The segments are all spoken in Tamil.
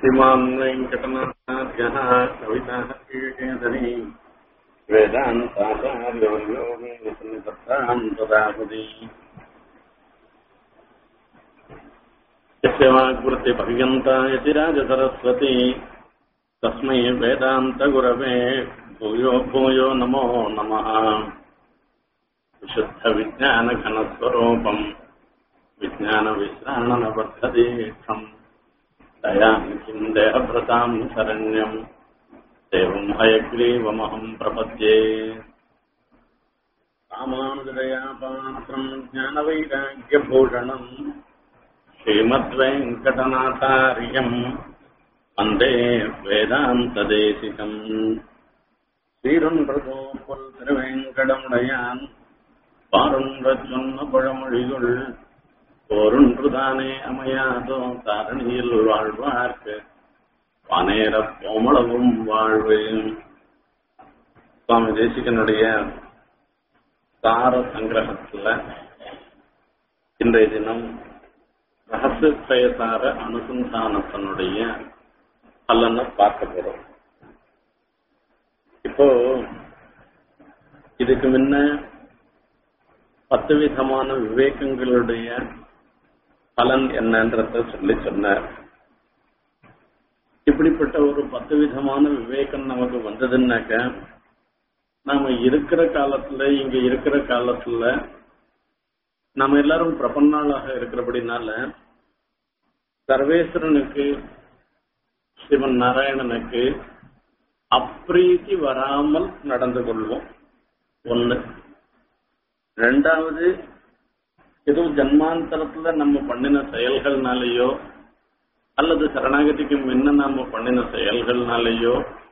श्रीमान् वेङ्कटनाथ्यः कविताः कीर्तेधरी वेदान्ताचार्योर्यो मे सन्निधत्ताम् तदाहुति यस्य वाग्वृत्तिपर्यन्ता यतिराजसरस्वती तस्मै वेदान्तगुरवे भूयो भूयो नमो नमः विशुद्धविज्ञानघनस्वरूपम् विज्ञानविश्राणनबद्धदीक्षम् दयानिधिम् देहभृताम् शरण्यम् देवम् हयग्रीवमहम् प्रपद्ये रामानुजदयापात्रम् ज्ञानवैराग्यभूषणम् श्रीमद्वेङ्कटनाथार्यम् वन्दे வேதாந்ததேசிகம் சீரொன்றதோ பொல் திருவேங்கடமுடையான் பாரொன்ற சொன்ன பழமொழிகள் போரொன்றுதானே அமையாதோ தாரணியில் வாழ்வார்க்கு வானேர கோமளவும் வாழ்வு சுவாமி தேசிகனுடைய சார சங்கிரகத்துல இன்றைய தினம் ரகசியசார அனுசந்தானத்தினுடைய பலனை பார்க்க போறோம் இப்போ இதுக்கு முன்ன பத்து விதமான விவேகங்களுடைய பலன் என்னன்றத சொல்லி சொன்னார் இப்படிப்பட்ட ஒரு பத்து விதமான விவேகம் நமக்கு வந்ததுன்னாக்க நாம இருக்கிற காலத்துல இங்க இருக்கிற காலத்துல நம்ம எல்லாரும் பிரபன்னாளாக இருக்கிறபடினால சர்வேஸ்வரனுக்கு சிவன் நாராயணனுக்கு அப்ரீதி வராமல் நடந்து கொள்வோம் ஒண்ணு ரெண்டாவது எதுவும் ஜன்மாந்தரத்துல நம்ம பண்ணின செயல்கள்னாலேயோ அல்லது சரணாகதிக்கு முன்ன நாம பண்ணின செயல்கள்னாலேயோ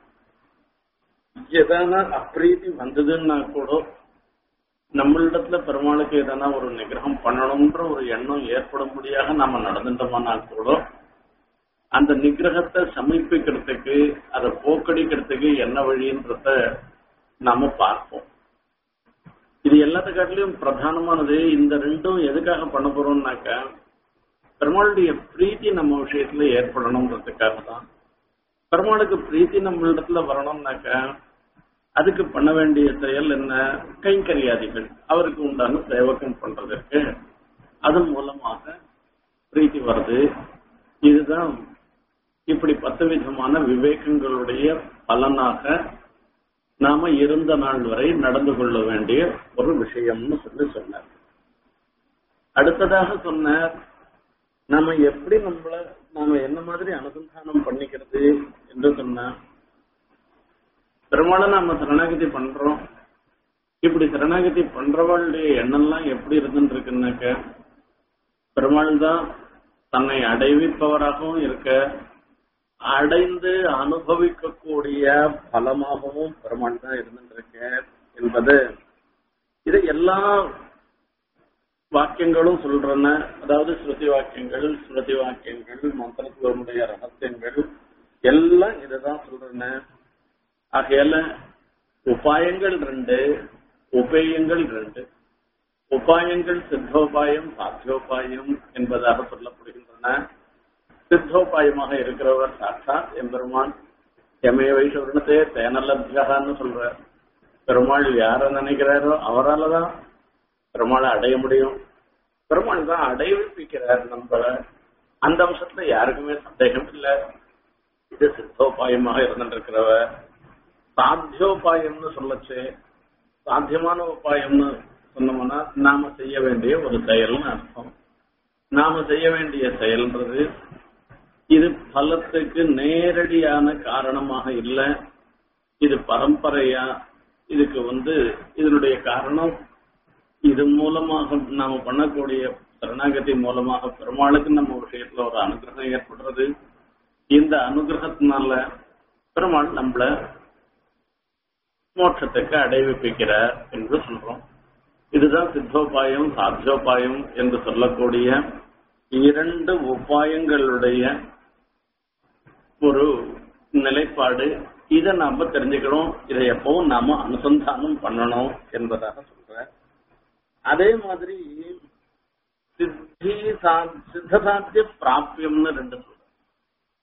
எதான அப்ரீதி வந்ததுன்னா கூட நம்மளிடத்துல பெருமாளுக்கு எதனா ஒரு நிகிரகம் பண்ணணும்ன்ற ஒரு எண்ணம் ஏற்படும்படியாக நாம நடந்துட்டோம்னா கூட அந்த நிகிரகத்தை சமர்ப்பிக்கிறதுக்கு அதை போக்கடிக்கிறதுக்கு என்ன வழின்றத நாம பார்ப்போம் இது எல்லாத்துக்காட்டிலும் பிரதானமானது இந்த ரெண்டும் எதுக்காக பண்ண போறோம்னாக்க பெருமாளுடைய பிரீத்தி நம்ம விஷயத்துல ஏற்படணுன்றதுக்காக தான் பெருமாளுக்கு பிரீத்தி நம்மளிடத்துல வரணும்னாக்க அதுக்கு பண்ண வேண்டிய செயல் என்ன கைங்கரியாதிகள் அவருக்கு உண்டான சேவகம் பண்றதற்கு அதன் மூலமாக பிரீத்தி வருது இதுதான் இப்படி பத்து விதமான விவேகங்களுடைய பலனாக நாம இருந்த நாள் வரை நடந்து கொள்ள வேண்டிய ஒரு விஷயம்னு சொல்லி சொன்னார் அடுத்ததாக சொன்னார் நாம எப்படி நம்மள நாம என்ன மாதிரி அனுசந்தானம் பண்ணிக்கிறது என்று சொன்ன பெரும்பாலும் நாம சரணாகதி பண்றோம் இப்படி சரணாகதி பண்றவளுடைய எண்ணம்லாம் எப்படி இருந்துட்டு இருக்குன்னாக்க பெருமாள் தான் தன்னை அடைவிப்பவராகவும் இருக்க அடைந்து அனுபவிக்கக்கூடிய பலமாகவும் பெருமாள் தான் இருந்துருக்க என்பது இது எல்லா வாக்கியங்களும் சொல்றன அதாவது ஸ்ருதி வாக்கியங்கள் ஸ்ருதி வாக்கியங்கள் மந்திரத்துவனுடைய ரகசியங்கள் எல்லாம் இதுதான் சொல்றன ஆகையால உபாயங்கள் ரெண்டு உபேயங்கள் ரெண்டு உபாயங்கள் சித்தோபாயம் சாத்தியோபாயம் என்பதாக சொல்லப்படுகின்றன சித்தோபாயமாக இருக்கிறவர் சாட்சாத் எம்பெருமான் எமய வைஷவர்ணத்தே தேனலத்தியான்னு சொல்ற பெருமாள் யார நினைக்கிறாரோ அவரால் தான் பெருமாளை அடைய முடியும் பெருமாள் தான் அடைவிப்பிக்கிறார் நம்மள அந்த அம்சத்துல யாருக்குமே சந்தேகம் இல்லை இது சித்தோபாயமாக இருந்துருக்கிறவ சாத்தியோபாயம்னு சொல்லச்சு சாத்தியமான உபாயம்னு சொன்னோம்னா நாம செய்ய வேண்டிய ஒரு செயல்னு அர்த்தம் நாம செய்ய வேண்டிய செயல்ன்றது இது பலத்துக்கு நேரடியான காரணமாக இல்லை இது பரம்பரையா இதுக்கு வந்து இதனுடைய காரணம் இது மூலமாக நாம பண்ணக்கூடிய சரணாகதி மூலமாக பெருமாளுக்கு நம்ம விஷயத்துல ஒரு அனுகிரகம் ஏற்படுறது இந்த அனுகிரகத்தினால பெருமாள் நம்மள மோட்சத்துக்கு அடைவிப்பிக்கிறார் என்று சொல்றோம் இதுதான் சித்தோபாயம் சாத்தியோபாயம் என்று சொல்லக்கூடிய இரண்டு உபாயங்களுடைய ஒரு நிலைப்பாடு இதை நாம தெரிஞ்சுக்கணும் இதை எப்பவும் நாம அனுசந்தானம் பண்ணணும் என்பதாக சொல்ற அதே மாதிரி சித்தி சித்த சாத்திய பிராபியம்னு ரெண்டு சொல்ற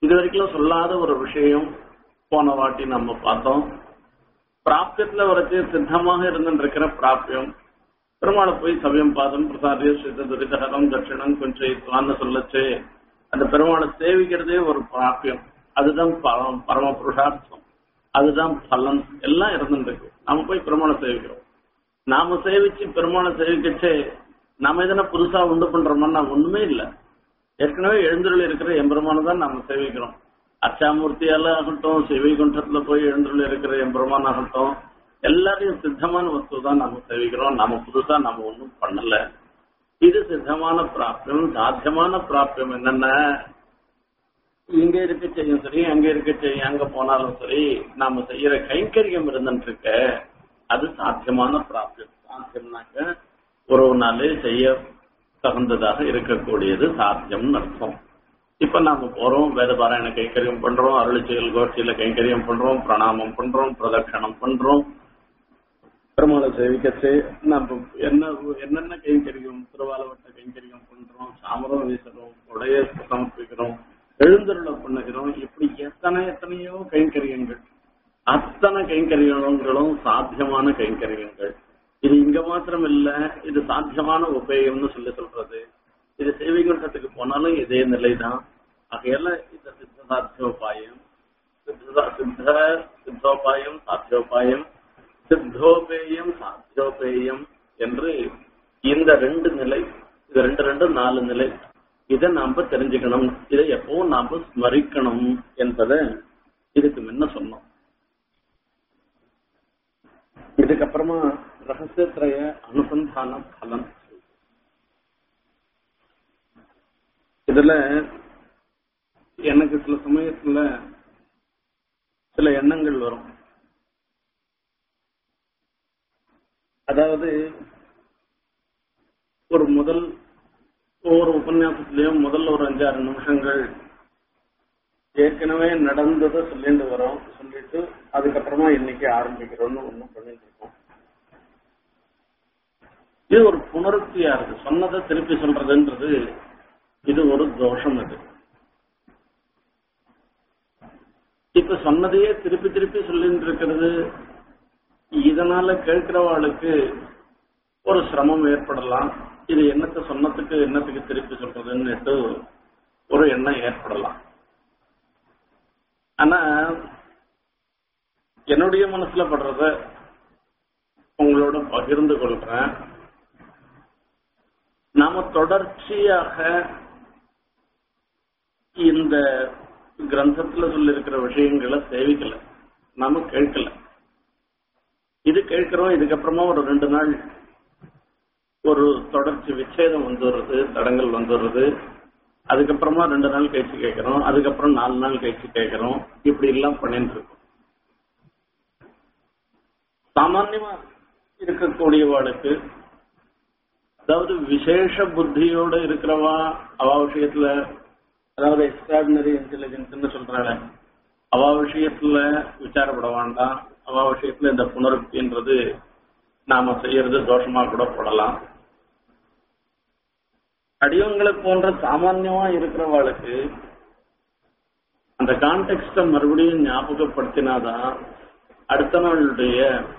இது வரைக்கும் சொல்லாத ஒரு விஷயம் போன வாட்டி நம்ம பார்த்தோம் பிராப்தியத்துல வரைச்சு சித்தமாக இருந்துருக்கிற பிராப்தியம் பெருமாளை போய் சமயம் பாதம் பிரசாரிய சித்த துரிதகரம் தட்சிணம் கொஞ்சம் சொல்லச்சு அந்த பெருமாளை சேவிக்கிறதே ஒரு பிராப்தியம் அதுதான் பரம் பரம புருஷார்த்தம் அதுதான் பலன் எல்லாம் இருந்துருக்கு நாம போய் பெருமாளை சேவிக்கிறோம் நாம சேவிச்சு பெருமாளை சேவிக்கச்சே நாம எதனா புதுசா உண்டு பண்றோம்னா ஒண்ணுமே இல்லை ஏற்கனவே எழுந்துள்ள இருக்கிற எம்பெருமானை தான் நாம சேவிக்கிறோம் அச்சாமூர்த்தியால ஆகட்டும் சிவைகுண்டத்துல போய் எழுந்துள்ள இருக்கிற எம்பெருமான் ஆகட்டும் எல்லாரையும் சித்தமான வஸ்து தான் நாம சேவிக்கிறோம் நாம புதுசா நாம ஒன்றும் பண்ணல இது சித்தமான பிராப்தியம் சாத்தியமான பிராப்தியம் என்னென்ன இங்க இருக்க செய்யும் சரி அங்க இருக்க செய்யும் அங்க போனாலும் சரி நாம செய்யற கைங்கரியம் இருந்துட்டு இருக்க அது சாத்தியமான பிராப்தியம் சாத்தியம்னாக்க ஒரு நாளே செய்ய தகுந்ததாக இருக்கக்கூடியது சாத்தியம்னு அர்த்தம் இப்ப நாம போறோம் வேத பாராயண கைங்கரியம் பண்றோம் அருளிச்செயல் கோஷ்டியில கைங்கரியம் பண்றோம் பிரணாமம் பண்றோம் பிரதட்சணம் பண்றோம் பெருமாளை சேவிக்கச்சு நம்ம என்ன என்னென்ன கைங்கரியம் திருவாலவட்ட கைங்கரியம் பண்றோம் சாமரம் வீசுறோம் உடைய சமர்ப்பிக்கிறோம் எழுந்தருளை பண்ணுகிறோம் இப்படி எத்தனை எத்தனையோ கைங்கரியங்கள் அத்தனை கைங்கரியங்களும் சாத்தியமான கைங்கரியங்கள் இது இங்க மாத்திரம் இல்ல இது சாத்தியமான உபயோகம்னு சொல்லி சொல்றது இது சேவைகுண்டத்துக்கு போனாலும் இதே நிலைதான் ஆகையால இந்த சித்த சாத்தியோபாயம் சித்த சித்த சித்தோபாயம் சாத்தியோபாயம் சித்தோபேயம் சாத்தியோபேயம் என்று இந்த ரெண்டு நிலை இது ரெண்டு ரெண்டு நாலு நிலை இதை நாம தெரிஞ்சுக்கணும் இதை எப்பவும் நாம ஸ்மரிக்கணும் என்பதை இதுக்கு முன்ன சொன்னோம் இதுக்கப்புறமா ரகசியத்திரைய அனுசந்தான பலன் இதுல எனக்கு சில சமயத்துல சில எண்ணங்கள் வரும் அதாவது ஒரு முதல் ஒவ்வொரு உபன்யாசத்திலையும் முதல்ல ஒரு அஞ்சாறு நிமிஷங்கள் ஏற்கனவே நடந்ததை சொல்லிட்டு வரோம் சொல்லிட்டு அதுக்கப்புறமா இன்னைக்கு ஆரம்பிக்கிறோம்னு ஒன்றும் பண்ணிட்டு இருக்கோம் இது ஒரு புணர்ச்சியா இருக்கு சொன்னதை திருப்பி சொல்றதுன்றது இது ஒரு தோஷம் இது இப்ப சொன்னதையே திருப்பி திருப்பி சொல்லிட்டு இருக்கிறது இதனால கேட்கிறவாளுக்கு ஒரு சிரமம் ஏற்படலாம் இது என்னத்தை சொன்னதுக்கு என்னத்துக்கு திருப்பி சொல்றதுன்னுட்டு ஒரு எண்ணம் ஏற்படலாம் ஆனா என்னுடைய மனசுல படுறத உங்களோட பகிர்ந்து கொள்றேன் நாம தொடர்ச்சியாக இந்த கிரந்தத்துல சொல்லி இருக்கிற விஷயங்களை சேவிக்கல நாம கேட்கல இது கேட்கிறோம் இதுக்கப்புறமா ஒரு ரெண்டு நாள் ஒரு தொடர்ச்சி விச்சேதம் வந்துடுறது தடங்கள் வந்துடுறது அதுக்கப்புறமா ரெண்டு நாள் கழிச்சு கேட்கிறோம் அதுக்கப்புறம் நாலு நாள் கழிச்சு கேட்கிறோம் இப்படி எல்லாம் பண்ணிட்டு இருக்கோம் சாமான்யமா இருக்கக்கூடியவாளுக்கு அதாவது விசேஷ புத்தியோட இருக்கிறவா அவ விஷயத்துல அதாவது எக்ஸ்ட்ராடினரி இன்டெலிஜென்ஸ் சொல்றாங்க அவ விஷயத்துல விசாரப்பட வேண்டாம் அவ விஷயத்துல இந்த புனருக்தின்றது நாம செய்யறது தோஷமா கூட போடலாம் அடியவங்களை போன்ற சாமான்யமா இருக்கிறவாளுக்கு அந்த கான்டெக்ட மறுபடியும் ஞாபகப்படுத்தினாதான் அடுத்த நாளுடைய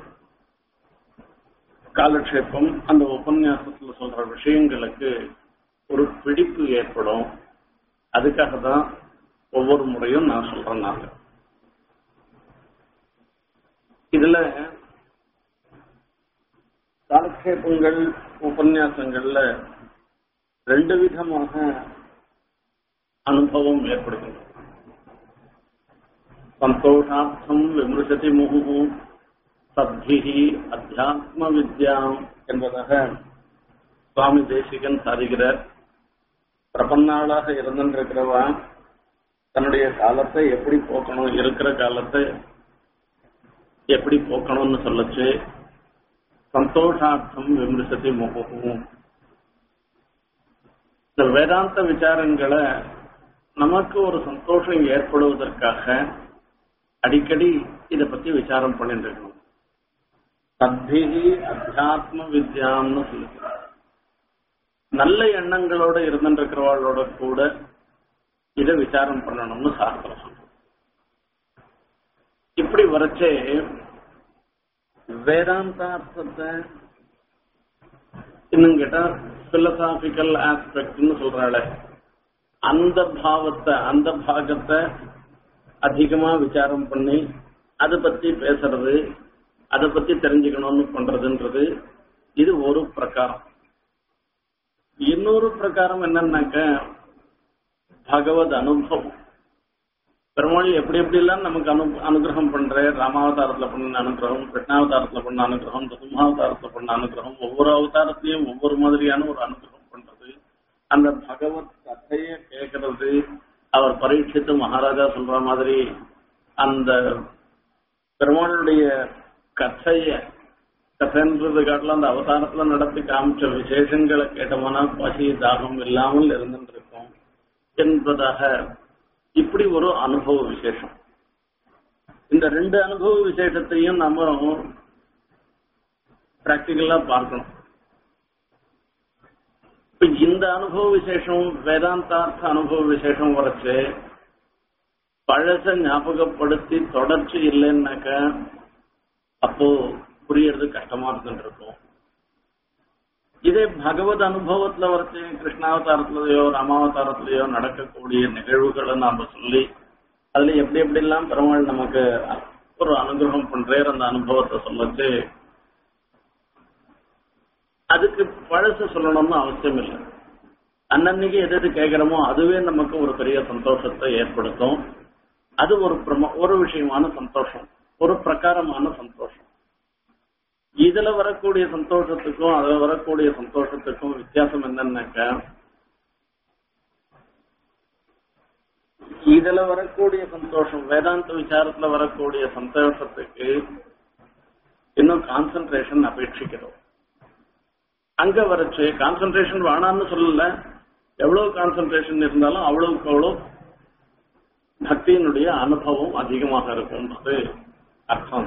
காலக்ஷேபம் அந்த உபன்யாசத்துல சொல்ற விஷயங்களுக்கு ஒரு பிடிப்பு ஏற்படும் அதுக்காக தான் ஒவ்வொரு முறையும் நான் சொல்றேன் நாங்க இதுல காலக்ஷேபங்கள் உபன்யாசங்கள்ல ரெண்டு விதமாக அனுபவம் ஏற்படுகின்றது சந்தோஷார்த்தம் விமர்சதி முகு சத்பிகி அத்தியாத்ம வித்யாம் என்பதாக சுவாமி தேசிகன் சாதிக்கிறார் பிரபன்னாளாக இருந்திருக்கிறவா தன்னுடைய காலத்தை எப்படி போக்கணும் இருக்கிற காலத்தை எப்படி போக்கணும்னு சொல்லச்சு சந்தோஷார்த்தம் விமர்சதி முகும் இந்த வேதாந்த விசாரங்களை நமக்கு ஒரு சந்தோஷம் ஏற்படுவதற்காக அடிக்கடி இதை பத்தி விசாரம் பண்ணிட்டு இருக்கணும் சத்திகி அத்தியாத்ம வித்யாம்னு சொல்லுகிறார் நல்ல எண்ணங்களோட இருந்துருக்கிறவர்களோட கூட இதை விசாரம் பண்ணணும்னு சாஸ்திரம் சொல்றோம் இப்படி வரைச்சே வேதாந்தார்த்தத்தை இன்னும் கேட்டா பிலசாபிக்கல் ஆஸ்பெக்ட்னு சொல்றாள் அந்த பாவத்தை அந்த பாகத்தை அதிகமா விசாரம் பண்ணி அதை பத்தி பேசுறது அதை பத்தி தெரிஞ்சுக்கணும்னு பண்றதுன்றது இது ஒரு பிரகாரம் இன்னொரு பிரகாரம் என்னன்னாக்க பகவத் அனுபவம் பெருமாள் எப்படி எப்படி எல்லாம் நமக்கு அனு அனுகிரகம் பண்ற ராமாவதாரத்துல பண்ண அனுகிரகம் கிருஷ்ணாவதாரத்துல பண்ண அனுகிரகம் சிம்மாவதாரத்துல பண்ண அனுகிரகம் ஒவ்வொரு அவதாரத்திலையும் ஒவ்வொரு மாதிரியான ஒரு அனுகிரகம் பண்றது அந்த பகவத் கதைய கேட்கறது அவர் பரீட்சித்து மகாராஜா சொல்ற மாதிரி அந்த பெருமாளுடைய கதைய கதைன்றது காட்டில அந்த அவதாரத்துல நடத்தி காமிச்ச விசேஷங்களை கேட்டோம்னா பசி தாகம் இல்லாமல் இருந்துட்டு இருக்கும் என்பதாக இப்படி ஒரு அனுபவ விசேஷம் இந்த ரெண்டு அனுபவ விசேஷத்தையும் நம்ம பிராக்டிக்கலா பார்க்கணும் இப்ப இந்த அனுபவ விசேஷம் வேதாந்தார்த்த அனுபவ விசேஷம் வரைச்சு பழச ஞாபகப்படுத்தி தொடர்ச்சி இல்லைன்னாக்க அப்போ புரியறது கஷ்டமா இருந்துட்டு இருக்கும் இதே பகவத் அனுபவத்துல வரைச்சு கிருஷ்ணாவதாரத்திலயோ ராமாவதாரத்திலயோ நடக்கக்கூடிய நிகழ்வுகளை நாம சொல்லி அதுல எப்படி எப்படி எல்லாம் பெருமாள் நமக்கு ஒரு அனுகிரகம் பண்றேர் அந்த அனுபவத்தை சொல்லச்சு அதுக்கு பழச சொல்லணும்னு அவசியம் இல்லை அன்னன்னைக்கு எது எது கேட்கிறோமோ அதுவே நமக்கு ஒரு பெரிய சந்தோஷத்தை ஏற்படுத்தும் அது ஒரு பிரம ஒரு விஷயமான சந்தோஷம் ஒரு பிரகாரமான சந்தோஷம் இதுல வரக்கூடிய சந்தோஷத்துக்கும் அதுல வரக்கூடிய சந்தோஷத்துக்கும் வித்தியாசம் என்னன்னாக்கா இதுல வரக்கூடிய சந்தோஷம் வேதாந்த விசாரத்துல வரக்கூடிய சந்தோஷத்துக்கு இன்னும் கான்சென்ட்ரேஷன் அபேட்சிக்கிறோம் அங்க வரைச்சு கான்சென்ட்ரேஷன் வேணாம்னு சொல்லல எவ்வளவு கான்சென்ட்ரேஷன் இருந்தாலும் அவ்வளவுக்கு அவ்வளவு பக்தியினுடைய அனுபவம் அதிகமாக இருக்கும்ன்றது அர்த்தம்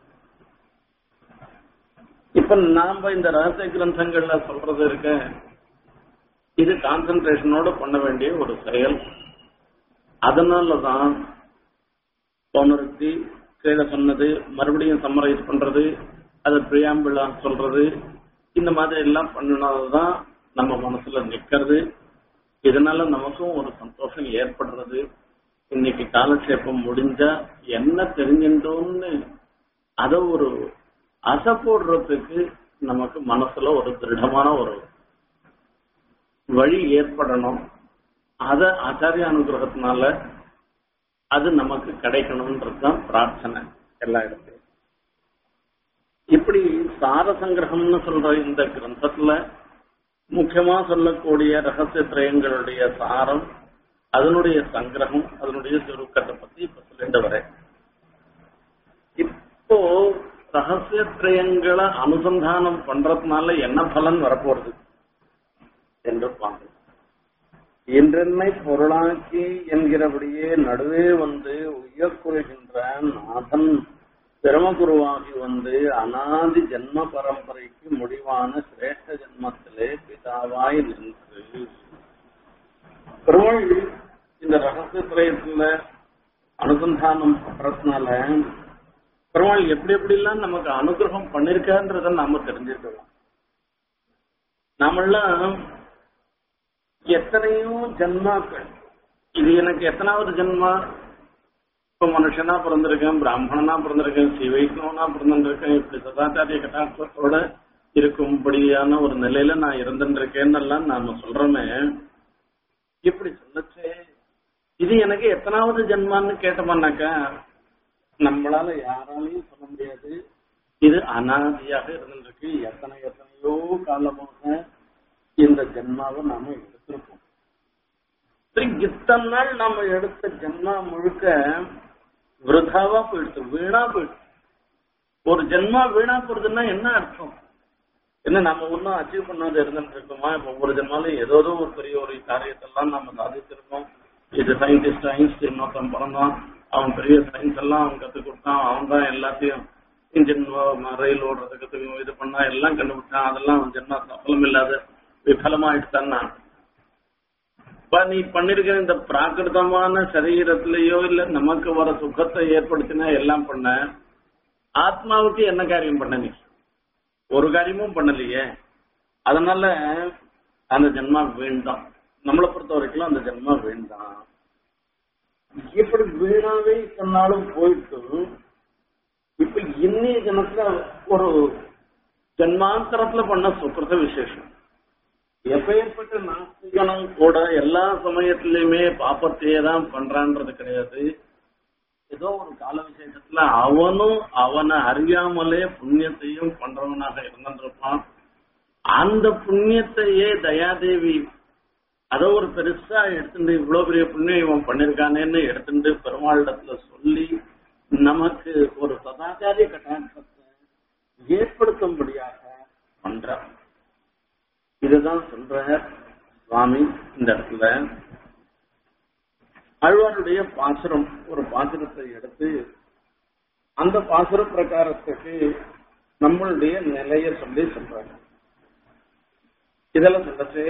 இப்ப நாம இந்த ரகசிய கிரந்தங்கள்ல சொல்றது இருக்க இது கான்சென்ட்ரேஷனோட பண்ண வேண்டிய ஒரு செயல் அதனாலதான் போனருத்தி கீழே சொன்னது மறுபடியும் சம்மரைஸ் பண்றது அது பிரியாம்பிளா சொல்றது இந்த மாதிரி எல்லாம் பண்ணினால்தான் நம்ம மனசுல நிக்கிறது இதனால நமக்கும் ஒரு சந்தோஷம் ஏற்படுறது இன்னைக்கு காலக்ஷேபம் முடிஞ்சா என்ன தெரிஞ்சின்றோம்னு அத ஒரு அசை போடுறதுக்கு நமக்கு மனசுல ஒரு திருடமான ஒரு வழி ஏற்படணும் அத ஆச்சாரிய அனுகிரகத்தினால அது நமக்கு கிடைக்கணும்ன்றதுதான் பிரார்த்தனை எல்லா இடத்துலையும் இப்படி சார சங்கிரகம்னு சொல்ற இந்த கிரந்தத்துல முக்கியமா சொல்லக்கூடிய ரகசிய திரயங்களுடைய சாரம் அதனுடைய சங்கிரகம் அதனுடைய சுருக்கத்தை பத்தி இப்ப சொல்லிட்டு வரேன் இப்போ ரகசிய திரயங்களை அனுசந்தானம் பண்றதுனால என்ன பலன் வரப்போறது என்று பார்க்கணும் என்றென்னை பொருளாக்கி என்கிறபடியே நடுவே வந்து உயர்குறைகின்ற நாதன் பிரமகுருவாகி வந்து அனாதி ஜென்ம பரம்பரைக்கு முடிவான சிரேஷ்ட ஜென்மத்திலே பிதாவாய் நின்று பெருமாள் இந்த ரகசிய திரயத்துல அனுசந்தானம் பண்றதுனால பெருமாள் எப்படி எப்படி எல்லாம் நமக்கு அனுகிரகம் பண்ணிருக்கான்றத நாம தெரிஞ்சுக்கலாம் நாமெல்லாம் எத்தனையோ ஜென்மாக்கள் இது எனக்கு எத்தனாவது ஜென்மா இப்ப மனுஷனா பிறந்திருக்கேன் பிராமணனா பிறந்திருக்கேன் சிவைஷ்ணவனா பிறந்திருக்கேன் இப்படி சதாச்சாரிய கட்டாட்சத்தோட இருக்கும்படியான ஒரு நிலையில நான் இருந்துருக்கேன்னு எல்லாம் நாம சொல்றோமே இப்படி சொல்லச்சே இது எனக்கு எத்தனாவது ஜென்மான்னு கேட்டோம்னாக்கா நம்மளால யாராலையும் சொல்ல முடியாது இது அனாதியாக இருந்திருக்கு எத்தனை எத்தனையோ காலமாக இந்த ஜென்மாவை நாம எடுத்திருக்கோம் சரி இத்தனை நாள் நாம எடுத்த ஜென்மா முழுக்க விருதாவா போயிடுச்சு வீணா போயிடுச்சு ஒரு ஜென்மா வீணா போறதுன்னா என்ன அர்த்தம் என்ன நம்ம ஒன்னும் அச்சீவ் பண்ணாத இருந்துட்டு இருக்கோமா இப்ப ஒவ்வொரு ஜென்மாலும் ஏதோ ஒரு பெரிய ஒரு காரியத்தெல்லாம் நம்ம சாதிச்சிருக்கோம் இது சயின்டிஸ்ட் ஐன்ஸ்டீன் இன்னொருத்தன் பிறந்தான் அவன் பெரிய சயின்ஸ் எல்லாம் அவன் கத்துக் கொடுத்தான் அவன் தான் எல்லாத்தையும் இன்ஜின் ரயில் ஓடுறதுக்கு இது பண்ணா எல்லாம் கண்டுபிடிச்சான் அதெல்லாம் அவன் ஜென்மா சஃபலம் இல்லாத விபலமாயிடுச்சான்னா இப்ப நீ பண்ணிருக்கிற இந்த பிராகிருதமான சரீரத்திலேயோ இல்ல நமக்கு வர சுகத்தை ஏற்படுத்தினா எல்லாம் பண்ண ஆத்மாவுக்கு என்ன காரியம் பண்ண நீ ஒரு காரியமும் பண்ணலையே அதனால அந்த ஜென்மா வேண்டாம் நம்மளை பொறுத்த வரைக்கும் அந்த ஜென்மா வேண்டாம் இப்படி வீணாவே சொன்னாலும் போயிட்டு இப்ப இன்னைய ஜனத்துல ஒரு ஜன்மாந்தரத்துல பண்ண சுக்கிரத விசேஷம் எப்பேற்பட்ட நாஸ்திகனும் கூட எல்லா சமயத்திலயுமே பாப்பத்தையே தான் பண்றான்றது கிடையாது ஏதோ ஒரு கால விசேஷத்துல அவனும் அவனை அறியாமலே புண்ணியத்தையும் பண்றவனாக இருந்திருப்பான் அந்த புண்ணியத்தையே தயாதேவி அத ஒரு பெருசா எடுத்துட்டு இவ்வளவு பெரிய புண்ணியம் இவன் பண்ணிருக்கானேன்னு எடுத்துட்டு பெருமாளிடத்துல சொல்லி நமக்கு ஒரு சதாச்சாரிய கட்டாயத்தை ஏற்படுத்தும்படியாக பண்றான் இதுதான் சொல்ற சுவாமி இந்த இடத்துல அழ்வாருடைய பாசுரம் ஒரு பாசுரத்தை எடுத்து அந்த பாசுர பிரகாரத்துக்கு நம்மளுடைய நிலைய சொல்லி சொல்றாங்க இதெல்லாம் சொல்லச்சு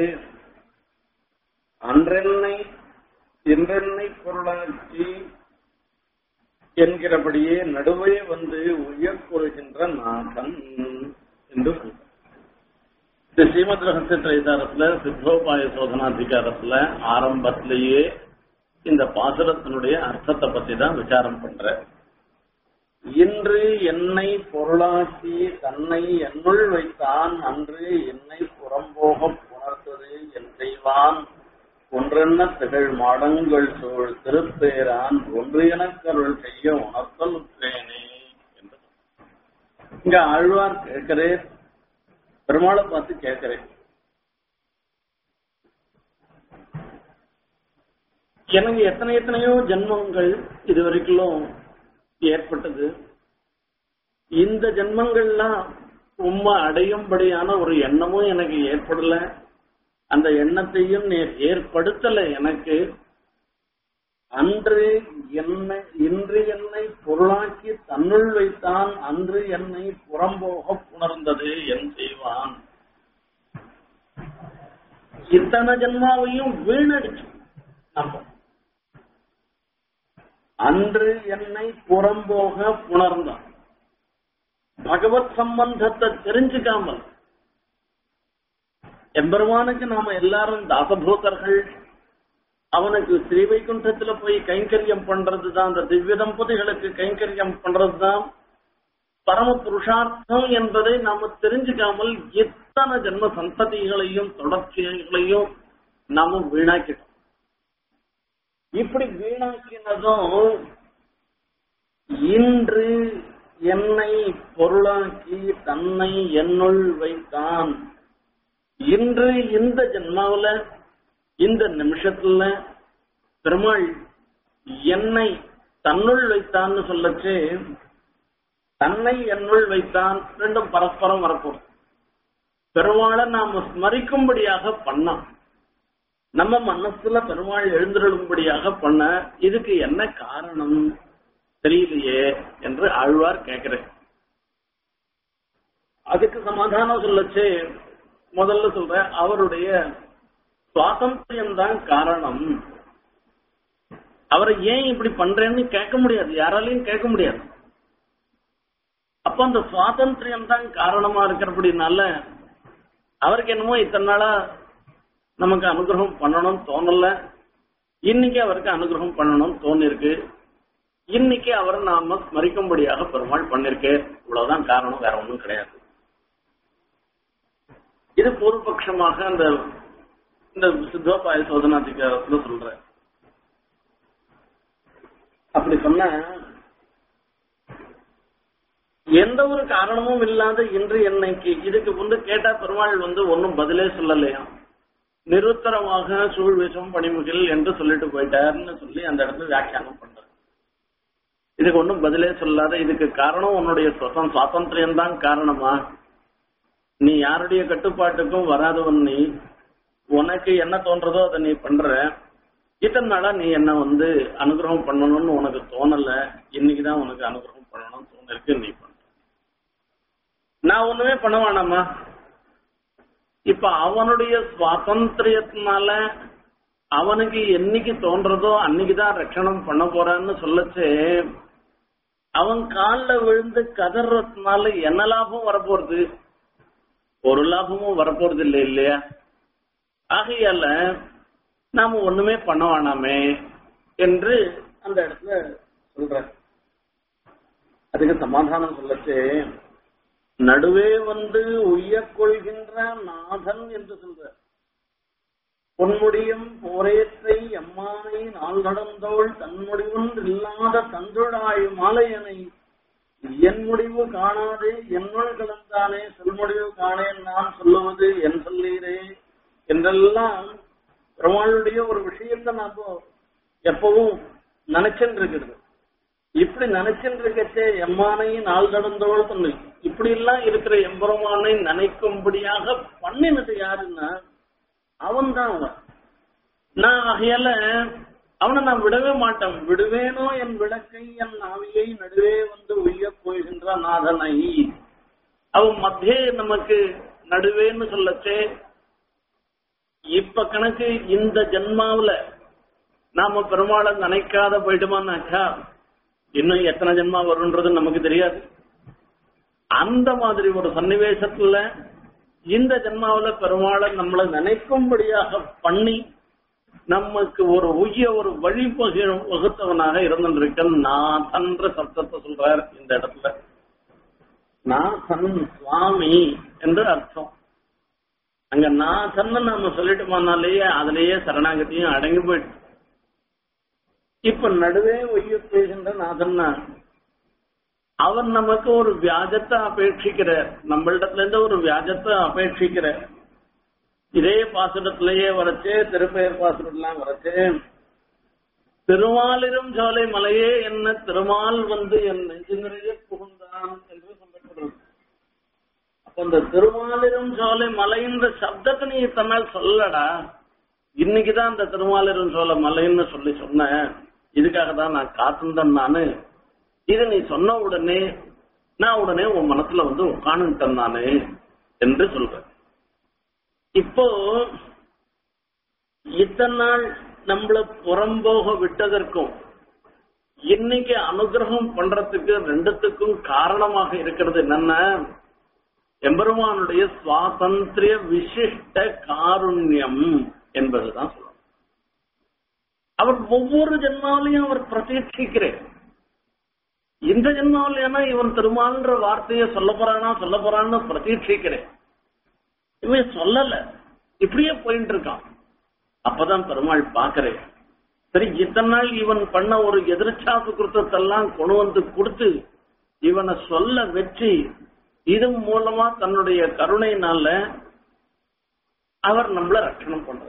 அன்றென்னை இன்றென்னை பொருளாட்சி என்கிறபடியே நடுவே வந்து உயர்கொள்கின்ற நாதன் என்று சொல்றார் இந்த ஸ்ரீமத் ரகசிய திரைதாரத்துல சித்தோபாய சோதனாதிகாரத்துல ஆரம்பத்திலேயே இந்த பாசுரத்தினுடைய அர்த்தத்தை பத்தி தான் விசாரம் பண்ற இன்று என்னை பொருளாக்கி தன்னை என்னுள் வைத்தான் அன்று என்னை புறம்போக புணர்த்தது என் செய்வான் ஒன்றென்ன திகழ் மாடங்கள் சூழ் திருப்பேரான் ஒன்று எனக்கருள் செய்ய உணர்த்தலுற்றேனே என்று இங்க ஆழ்வார் கேட்கிறேன் பெருமாளை பார்த்து கேட்கிறேன் எனக்கு எத்தனை எத்தனையோ ஜென்மங்கள் இது வரைக்கும் ஏற்பட்டது இந்த ஜென்மங்கள்லாம் உண்மை அடையும்படியான ஒரு எண்ணமும் எனக்கு ஏற்படல அந்த எண்ணத்தையும் நீர் ஏற்படுத்தல எனக்கு அன்று என்னை இன்று என்னை பொருளாக்கி தன்னுள் வைத்தான் அன்று என்னை புறம்போக புணர்ந்தது என் செய்வான் இத்தனை ஜென்மாவையும் வீணடிச்சு நம்ம அன்று என்னை புறம்போக புணர்ந்தான் பகவத் சம்பந்தத்தை தெரிஞ்சுக்காமல் எம்பெருமானுக்கு நாம எல்லாரும் தாசபூதர்கள் அவனுக்கு ஸ்ரீவைகுண்டத்துல போய் கைங்கரியம் பண்றதுதான் அந்த திவ்ய தம்பதிகளுக்கு கைங்கரியம் பண்றதுதான் பரம புருஷார்த்தம் என்பதை நாம தெரிஞ்சுக்காமல் எத்தனை ஜென்ம சந்ததிகளையும் தொடர்ச்சிகளையும் நாம வீணாக்கிட்டோம் இப்படி வீணாக்கினதும் இன்று என்னை பொருளாக்கி தன்னை என்னுள் வைத்தான் இன்று இந்த ஜென்மாவில இந்த நிமிஷத்துல பெருமாள் என்னை தன்னுள் வைத்தான்னு சொல்லச்சு தன்னை என்னுள் வைத்தான் ரெண்டும் பரஸ்பரம் வரப்போம் பெருமாளை நாம ஸ்மரிக்கும்படியாக பண்ணோம் நம்ம மனசுல பெருமாள் எழுந்திருளும்படியாக பண்ண இதுக்கு என்ன காரணம் தெரியலையே என்று ஆழ்வார் கேட்கிறேன் அதுக்கு சமாதானம் சொல்லச்சு முதல்ல சொல்ற அவருடைய சுவாதந்திரியம் தான் காரணம் அவரை ஏன் இப்படி பண்றேன்னு கேட்க முடியாது யாராலையும் கேட்க முடியாது அப்ப அந்த சுவாதந்திரியம் தான் காரணமா இருக்கிறபடினால அவருக்கு என்னமோ இத்தனை நாளா நமக்கு அனுகிரகம் பண்ணணும் தோணல இன்னைக்கு அவருக்கு அனுகிரகம் பண்ணணும் தோணிருக்கு இன்னைக்கு அவரை நாம ஸ்மரிக்கும்படியாக பெருமாள் பண்ணிருக்கு இவ்வளவுதான் காரணம் வேற ஒண்ணும் கிடையாது இது பூர்வபட்சமாக அந்த இந்த சித்தோபாய சோதனாதிகாரத்துல சொல்ற அப்படி சொன்ன எந்த ஒரு காரணமும் இல்லாத இன்று என்னைக்கு இதுக்கு வந்து கேட்டா பெருமாள் வந்து ஒன்னும் பதிலே சொல்லலையா நிருத்தரமாக சூழ் விஷம் பணிமுகில் என்று சொல்லிட்டு போயிட்டாருன்னு சொல்லி அந்த இடத்துல வியாக்கியானம் பண்ற இதுக்கு ஒன்றும் பதிலே சொல்லாத இதுக்கு காரணம் உன்னுடைய சுதம் சுவாதந்திரியம் தான் காரணமா நீ யாருடைய கட்டுப்பாட்டுக்கும் வராதவன் நீ உனக்கு என்ன தோன்றதோ அதை நீ பண்ற இத்தனை நாளா நீ என்ன வந்து அனுகிரகம் பண்ணணும்னு உனக்கு தோணல இன்னைக்குதான் உனக்கு அனுகிரகம் பண்ணணும்னு தோணிருக்கு நீ பண்ற நான் ஒண்ணுமே பண்ண வேணாமா இப்ப அவனுடைய சுவாதந்திரியத்தினால அவனுக்கு என்னைக்கு தோன்றதோ அன்னைக்குதான் ரட்சணம் பண்ண போறான்னு சொல்லச்சு அவன் காலில் விழுந்து கதறதுனால என்ன லாபம் வரப்போறது ஒரு லாபமும் வரப்போறது இல்லை இல்லையா ஆகையால நாம ஒண்ணுமே பண்ண வேணாமே என்று அந்த இடத்துல சொல்ற அதுக்கு சமாதானம் சொல்லச்சு நடுவே வந்து உய்யக் கொள்கின்ற நாதன் என்று சொல்ற பொன்முடியும் போரேற்றை எம்மானை நாள் நடந்தோள் தன்முடிவும் இல்லாத தந்துழாய் மாலையனை என் முடிவு காணாது என்னுள் கலந்தானே சொல்முடிவு காணேன் நான் சொல்லுவது என் சொல்லீரே என்றெல்லாம் பெருமாளுடைய ஒரு விஷயத்தை நாம எப்பவும் நினைச்சுட்டு இருக்கிறது இப்படி நினைச்சுட்டு இருக்கச்சே எம்மானை நாள் கடந்தோள் சொன்ன இப்படி எல்லாம் இருக்கிற எம்பெருமானை நினைக்கும்படியாக பண்ணினது யாருன்னா அவன் தான் அவன் நான் ஆகையால அவனை நான் விடவே மாட்டேன் விடுவேனோ என் விளக்கை என் நாவியை நடுவே வந்து உய்ய போகின்ற நாதனை அவன் மத்தியே நமக்கு நடுவேன்னு சொல்லச்சே இப்ப கணக்கு இந்த ஜென்மாவுல நாம பெருமாளை நினைக்காத போயிட்டோமானாக்கா இன்னும் எத்தனை ஜென்மா வரும்ன்றது நமக்கு தெரியாது அந்த மாதிரி ஒரு சன்னிவேசத்துல இந்த ஜென்மாவுல பெருமாளை நம்மளை நினைக்கும்படியாக பண்ணி நமக்கு ஒரு உய்ய ஒரு வழி பகிரும் வகுத்தவனாக இருந்திருக்க நாதன்ற சப்தத்தை சொல்றார் இந்த இடத்துல நாதன் சுவாமி என்று அர்த்தம் அங்க நாதன்னு நாம சொல்லிட்டோமானாலேயே அதுலயே சரணாகதியும் அடங்கி போயிட்டு இப்ப நடுவே ஒய்ய பேசுகின்ற நாதன்னா அவன் நமக்கு ஒரு வியாஜத்தை அபேட்சிக்கிற நம்மளிடத்துல இருந்து ஒரு வியாஜத்தை அபேட்சிக்கிற இதே பாசுரத்திலேயே வரச்சே திருப்பெயர் பாசுரம்லாம் வரச்சே திருமாலிரும் சோலை மலையே என்ன திருமால் வந்து என் நெஞ்சு நிறைய புகுந்தான் என்று சொல்லப்படுறது அப்ப இந்த திருமாலிரும் சோலை மலைன்ற சப்தத்தை நீ இத்தனை சொல்லடா இன்னைக்குதான் இந்த திருமாலிரும் சோலை மலைன்னு சொல்லி சொன்னேன் இதுக்காக தான் நான் காத்திருந்தேன் நானு இதை நீ சொன்ன உடனே நான் உடனே உன் மனசுல வந்து உட்காந்துட்டேன் நானு என்று சொல்றேன் இப்போ இத்தனை நாள் நம்மள புறம்போக விட்டதற்கும் இன்னைக்கு அனுகிரகம் பண்றதுக்கு ரெண்டுத்துக்கும் காரணமாக இருக்கிறது என்னன்னா எம்பெருமானுடைய சுவாதந்திரிய விசிஷ்ட காருண்யம் என்பதுதான் சொல்லணும் அவர் ஒவ்வொரு ஜென்மாவிலையும் அவர் பிரதீட்சிக்கிறேன் இந்த ஜென்மாவிலேனா இவன் திருமால்ன்ற வார்த்தையை சொல்ல போறானா சொல்ல போறான்னு பிரதீட்சிக்கிறேன் இவன் சொல்லல இப்படியே போயிட்டு இருக்கான் அப்பதான் பெருமாள் பாக்குறேன் சரி இத்தனை நாள் இவன் பண்ண ஒரு எதிர்ச்சாப்பு குருத்தத்தெல்லாம் கொண்டு வந்து கொடுத்து இவனை சொல்ல வச்சு இது மூலமா தன்னுடைய கருணையினால அவர் நம்மள ரட்சணம் பண்றார்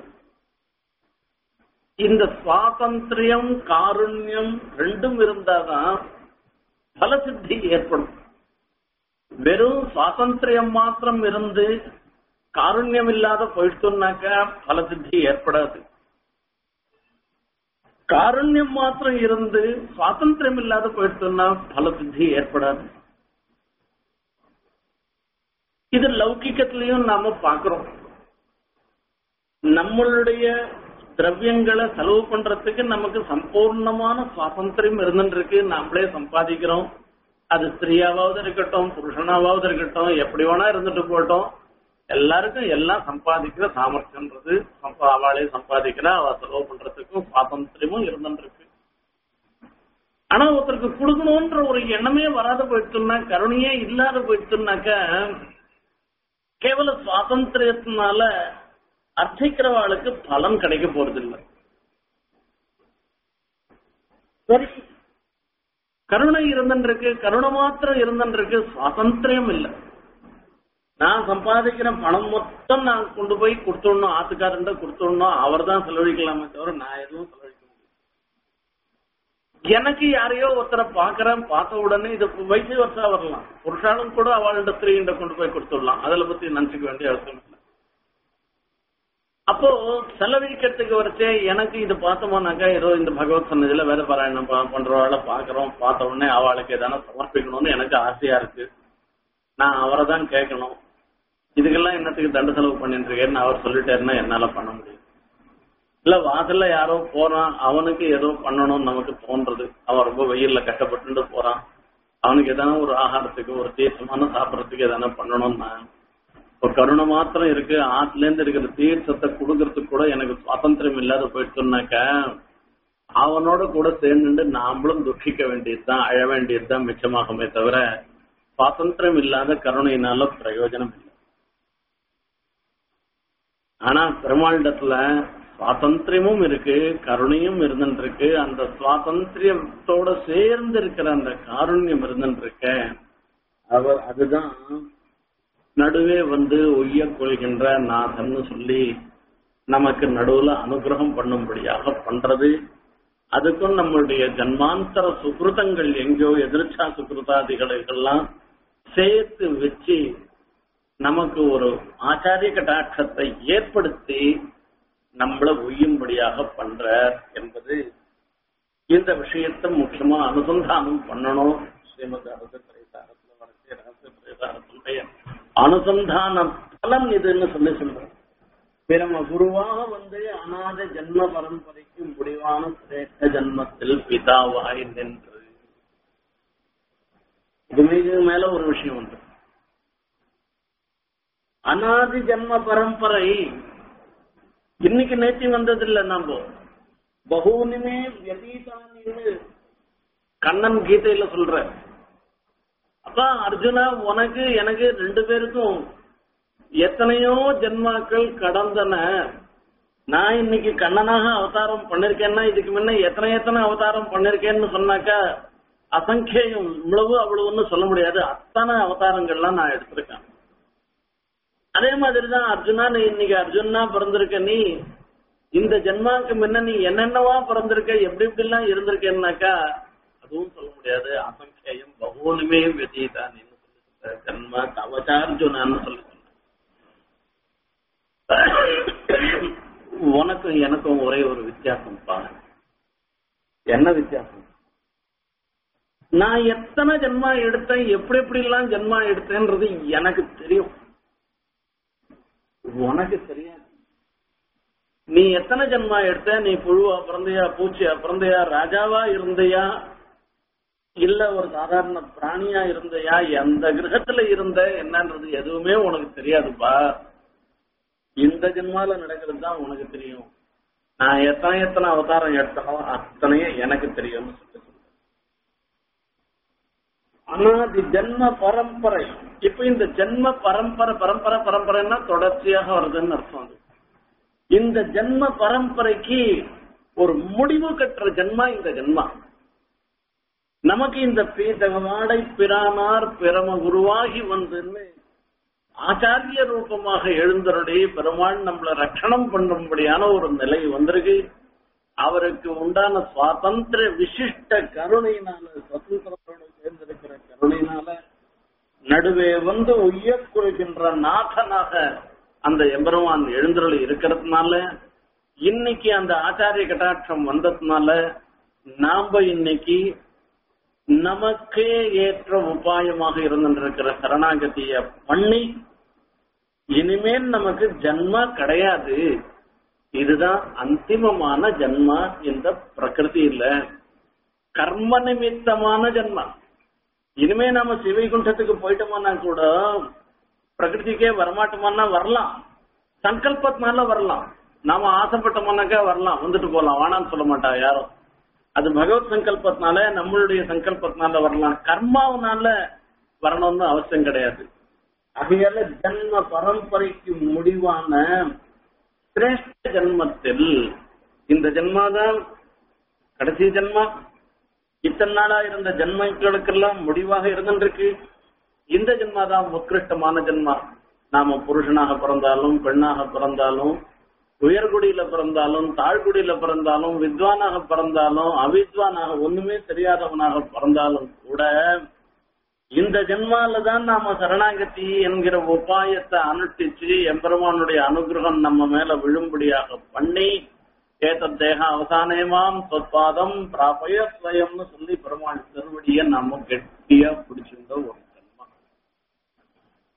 இந்த சுவாதந்திரியம் காருண்யம் ரெண்டும் இருந்தாதான் பலசித்தி ஏற்படும் வெறும் சுவாதந்திரியம் மாத்திரம் இருந்து காருண்யம் இல்லாத போயிட்டோம்னாக்கா பலசித்தி ஏற்படாது காருண்யம் மாத்திரம் இருந்து சுவாதந்திரம் இல்லாத போயிட்டோம்னா பலசித்தி ஏற்படாது இது லௌகிக்கத்திலையும் நாம பாக்குறோம் நம்மளுடைய திரவியங்களை செலவு பண்றதுக்கு நமக்கு சம்பூர்ணமான சுவாதந்திரம் இருந்துருக்கு நாமளே சம்பாதிக்கிறோம் அது ஸ்திரீயாவது இருக்கட்டும் புருஷனாவது இருக்கட்டும் எப்படி வேணா இருந்துட்டு போட்டோம் எல்லாருக்கும் எல்லாம் சம்பாதிக்கிற சாமர்த்தியன்றது சம்பா அவளே சம்பாதிக்கிற அவ செலவு பண்றதுக்கும் சுவாதந்திரமும் இருந்துருக்கு ஆனா ஒருத்தருக்கு கொடுக்கணும்ன்ற ஒரு எண்ணமே வராத போயிடுச்சுன்னா கருணையே இல்லாத போயிடுச்சுனாக்க கேவல சுவாதந்திரத்தினால அர்ச்சிக்கிறவாளுக்கு பலன் கிடைக்க போறது இல்லை சரி கருணை இருந்துருக்கு கருணை மாத்திரம் இருந்துருக்கு சுவாதந்திரம் இல்லை நான் சம்பாதிக்கிற பணம் மொத்தம் நான் கொண்டு போய் கொடுத்துடணும் ஆத்துக்காரன் கொடுத்துடணும் அவர் தான் செலவழிக்கலாமே தவிர நான் எதுவும் செலவழிக்க முடியும் எனக்கு யாரையோ ஒருத்தரை பாக்குறேன் பார்த்த உடனே இது வயசு வருஷம் வரலாம் புருஷாலும் கூட அவள்கிட்ட ஸ்திரீகிட்ட கொண்டு போய் கொடுத்துடலாம் அதுல பத்தி நினைச்சுக்க வேண்டிய அவசியம் இல்லை அப்போ செலவழிக்கிறதுக்கு வரைச்சே எனக்கு இது பார்த்தோம்னாக்கா ஏதோ இந்த பகவத் சன்னதியில வேத பாராயணம் ப- பண்றவாள பாக்குறோம் பார்த்த உடனே அவளுக்கு எதனா சமர்ப்பிக்கணும்னு எனக்கு ஆசையா இருக்கு நான் அவரை தான் கேட்கணும் இதுக்கெல்லாம் என்னத்துக்கு தண்ட செலவு பண்ணிட்டு இருக்கேன்னு அவர் சொல்லிட்டாருன்னா என்னால பண்ண முடியும் இல்ல வாசல்ல யாரோ போறான் அவனுக்கு ஏதோ பண்ணணும்னு நமக்கு தோன்றது அவன் ரொம்ப வெயில்ல கஷ்டப்பட்டு போறான் அவனுக்கு எதனா ஒரு ஆகாரத்துக்கு ஒரு தீர்த்தமான சாப்பிடறதுக்கு எதனா பண்ணணும்னா ஒரு கருணை மாத்திரம் இருக்கு ஆத்துல இருந்து இருக்கிற தீர்த்தத்தை கொடுக்கறதுக்கு கூட எனக்கு சுவாதந்திரம் இல்லாத போயிடுச்சுனாக்க அவனோட கூட சேர்ந்துட்டு நாமளும் துக்கிக்க வேண்டியதுதான் அழ வேண்டியதுதான் மிச்சமாகுமே தவிர சுவாதந்திரம் இல்லாத கருணையினால பிரயோஜனம் இல்லை ஆனா பெருமாளிடத்துல சுவாதந்திரமும் இருக்கு கருணையும் இருந்துருக்கு அந்த சுவாதந்திரியத்தோட சேர்ந்து இருக்கிற அந்த காருண்யம் இருந்துருக்க அவர் அதுதான் நடுவே வந்து ஒய்ய கொள்கின்ற நாதன்னு சொல்லி நமக்கு நடுவுல அனுகிரகம் பண்ணும்படியாக பண்றது அதுக்கும் நம்மளுடைய ஜன்மாந்தர சுகிருதங்கள் எங்கேயோ எதிர்ச்சா சுகிருதாதிகளெல்லாம் சேர்த்து வச்சு நமக்கு ஒரு ஆச்சாரிய கட்டாட்சத்தை ஏற்படுத்தி நம்மள உய்யும்படியாக பண்ற என்பது இந்த விஷயத்தை முக்கியமா அனுசந்தானம் பண்ணணும் ஸ்ரீமத் அரசு பிரேதாரத்துல வரக்கூடிய ரகசிய பிரேதாரத்துடைய அனுசந்தான பலன் இதுன்னு சொல்லி சொல்றேன் பிரம குருவாக வந்து அநாத ஜென்ம பரம்பரைக்கு முடிவான சிரேஷ்ட ஜன்மத்தில் பிதாவாய் நின்று இது மீது மேல ஒரு விஷயம் உண்டு அனாதி ஜன்ம பரம்பரை இன்னைக்கு நேத்தி வந்ததில்ல நம்ம பகூனிமே வியதீதானின்னு கண்ணன் கீதையில சொல்ற அப்ப அர்ஜுனா உனக்கு எனக்கு ரெண்டு பேருக்கும் எத்தனையோ ஜென்மாக்கள் கடந்தன நான் இன்னைக்கு கண்ணனாக அவதாரம் பண்ணிருக்கேன்னா இதுக்கு முன்ன எத்தனை எத்தனை அவதாரம் பண்ணிருக்கேன்னு சொன்னாக்கா அசங்கேயம் இவ்வளவு அவ்வளவுன்னு சொல்ல முடியாது அத்தனை அவதாரங்கள்லாம் நான் எடுத்திருக்கேன் அதே மாதிரிதான் அர்ஜுனா நீ இன்னைக்கு அர்ஜுனா பிறந்திருக்க நீ இந்த ஜென்மாக்கு முன்ன நீ என்னென்னவா பிறந்திருக்க எப்படி எப்படி எல்லாம் இருந்திருக்கேன்னாக்கா அதுவும் சொல்ல முடியாது அசங்கேயம் பகோனுமே வெதிதான் ஜென்ம கவச்சார்ஜுனான்னு சொல்லி சொன்ன உனக்கும் எனக்கும் ஒரே ஒரு வித்தியாசம் பா என்ன வித்தியாசம் நான் எத்தனை ஜென்மா எடுத்தேன் எப்படி எப்படி எல்லாம் ஜென்மா எடுத்தேன்றது எனக்கு தெரியும் உனக்கு தெரியாது நீ எத்தனை ஜென்மா எடுத்த நீ புழுவா பிறந்தையா பூச்சியா பிறந்தையா ராஜாவா இருந்தையா இல்ல ஒரு சாதாரண பிராணியா இருந்தையா எந்த கிரகத்துல இருந்த என்னன்றது எதுவுமே உனக்கு தெரியாதுப்பா இந்த ஜென்மால நடக்கிறது தான் உனக்கு தெரியும் நான் எத்தனை எத்தனை அவதாரம் எடுத்தனோ அத்தனையும் எனக்கு தெரியும்னு சொல்லி அனாதி ஜென்ம பரம்பரை இப்ப இந்த ஜென்ம பரம்பரை பரம்பரை பரம்பரைன்னா தொடர்ச்சியாக வருதுன்னு அர்த்தம் அது இந்த ஜென்ம பரம்பரைக்கு ஒரு முடிவு கட்டுற ஜென்மா இந்த ஜென்மா நமக்கு இந்த பீதகவாடை பிரானார் பிரம குருவாகி வந்துன்னு ஆச்சாரிய ரூபமாக எழுந்தருடைய பெருமாள் நம்மள ரட்சணம் பண்ணும்படியான ஒரு நிலை வந்திருக்கு அவருக்கு உண்டான சுவாதந்திர விசிஷ்ட கருணையினால சுதந்திரத்தோட சேர்ந்திருக்கிற கருணையினால நடுவே வந்து உயர் கொள்கின்ற நாதனாக அந்த எம்பெருமான் எழுந்தருளி இருக்கிறதுனால இன்னைக்கு அந்த ஆச்சாரிய கட்டாட்சம் வந்ததுனால நாம இன்னைக்கு நமக்கே ஏற்ற உபாயமாக இருந்திருக்கிற சரணாகதிய பண்ணி இனிமேல் நமக்கு ஜன்மா கிடையாது இதுதான் அந்திமமான ஜன்மா இந்த பிரகிருதியில கர்ம நிமித்தமான ஜன்மா இனிமே நாம சிவைகுண்டத்துக்கு போயிட்டோம்னா கூட பிரகிருதிக்கே வரமாட்டோம்னா வரலாம் சங்கல்பத்தினால வரலாம் நாம ஆசைப்பட்டோம்னாக்கா வரலாம் வந்துட்டு போலாம் வேணாம்னு சொல்ல மாட்டா யாரும் அது பகவத் சங்கல்பத்தினால நம்மளுடைய சங்கல்பத்தினால வரலாம் கர்மாவனால வரணும்னு அவசியம் கிடையாது ஆகையால ஜன்ம பரம்பரைக்கு முடிவான சிரேஷ்ட ஜன்மத்தில் இந்த ஜென்மாதான் கடைசி ஜென்மா இத்தனை நாளா இருந்த ஜென்மங்களுக்கெல்லாம் முடிவாக இருந்திருக்கு இந்த ஜென்மாதான் உத்கிருஷ்டமான ஜென்மா நாம புருஷனாக பிறந்தாலும் பெண்ணாக பிறந்தாலும் உயர்குடியில பிறந்தாலும் தாழ்குடியில பிறந்தாலும் வித்வானாக பிறந்தாலும் அவித்வானாக ஒண்ணுமே தெரியாதவனாக பிறந்தாலும் கூட இந்த ஜென்மால தான் நாம சரணாகதி என்கிற உபாயத்தை அனுஷ்டிச்சு எம்பெருமானுடைய அனுகிரகம் நம்ம மேல விழும்படியாக பண்ணி ஏத்த தேக அவசானமாம் சொற்பாதம் பிராபய ஸ்வயம்னு சொல்லி பெருமாள் திருவடிய நம்ம கெட்டியா பிடிச்சிருந்த ஒரு ஜென்மா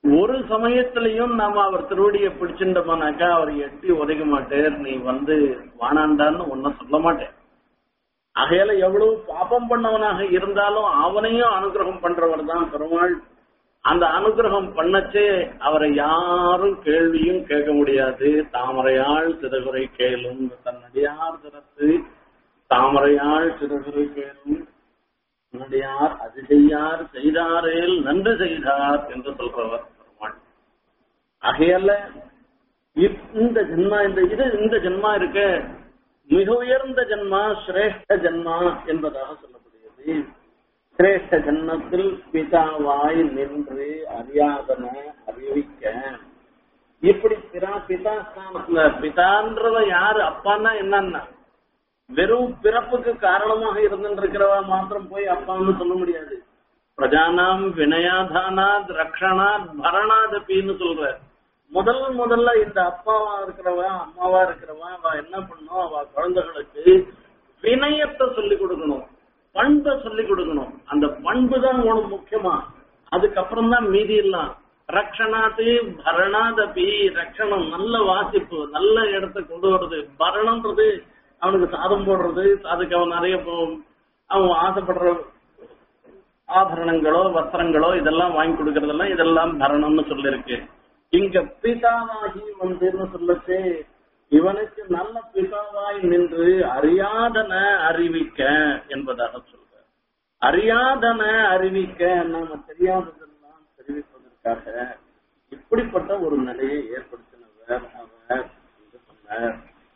ஒரு சமயத்திலையும் நாம அவர் திருவடியை பிடிச்சிட்டோம்னாக்கா அவர் எட்டி உதைக்க மாட்டேர் நீ வந்து வானாண்டான்னு ஒன்னும் சொல்ல மாட்டேன் ஆகையால எவ்வளவு பாபம் பண்ணவனாக இருந்தாலும் அவனையும் அனுகிரகம் பண்றவர் தான் பெருமாள் அந்த அனுகிரகம் பண்ணச்சே அவரை யாரும் கேள்வியும் கேட்க முடியாது தாமரையாள் திருகுறை கேளும் தன்னடியார் திறத்து தாமரையாள் திருகுறை கேளும் தன்னடியார் அது செய்யார் செய்தாரேல் நன்று செய்தார் என்று சொல்றவர் பெருமாள் ஆகையால இந்த ஜென்மா இந்த இது இந்த ஜென்மா இருக்க மிக உயர்ந்த ஜென்மா சிரேஷ்ட ஜென்மா என்பதாக சொல்லப்படுகிறது சிரேஷ்ட ஜென்மத்தில் பிதாவாய் நின்று அறியாதன அறிவிக்க இப்படி பிதா பிதா ஸ்தானத்துல பிதான்றவ யாரு அப்பான்னா என்னன்னா வெறும் பிறப்புக்கு காரணமாக இருந்திருக்கிறவ மாத்திரம் போய் அப்பான்னு சொல்ல முடியாது பிரஜானாம் வினயாதானாத் ரக்ஷணாத் பரணாதபின்னு சொல்ற முதல் முதல்ல இந்த அப்பாவா இருக்கிறவ அம்மாவா இருக்கிறவ அவ என்ன பண்ணும் அவ குழந்தைகளுக்கு வினயத்தை சொல்லி கொடுக்கணும் பண்பை சொல்லி கொடுக்கணும் அந்த பண்பு தான் உனக்கு முக்கியமா அதுக்கப்புறம் தான் மீதி எல்லாம் ரக்ஷணாத்து பரணாதபி ரக்ஷணம் நல்ல வாசிப்பு நல்ல இடத்த கொண்டு வர்றது பரணம்ன்றது அவனுக்கு சாதம் போடுறது அதுக்கு அவன் நிறைய போ- அவன் ஆசைப்படுற ஆபரணங்களோ வஸ்திரங்களோ இதெல்லாம் வாங்கி கொடுக்கறதெல்லாம் இதெல்லாம் பரணம்னு சொல்லிருக்கு இங்க பிதாவாகி வந்துன்னு சொல்லச்சு இவனுக்கு நல்ல பிதாவாய் நின்று அறியாதன அறிவிக்க என்பதாக சொல்ற அறியாதன அறிவிக்க நாம தெரியாததெல்லாம் தெரிவிப்பதற்காக இப்படிப்பட்ட ஒரு நிலையை ஏற்படுத்தினவர் அவர் என்று சொன்னார்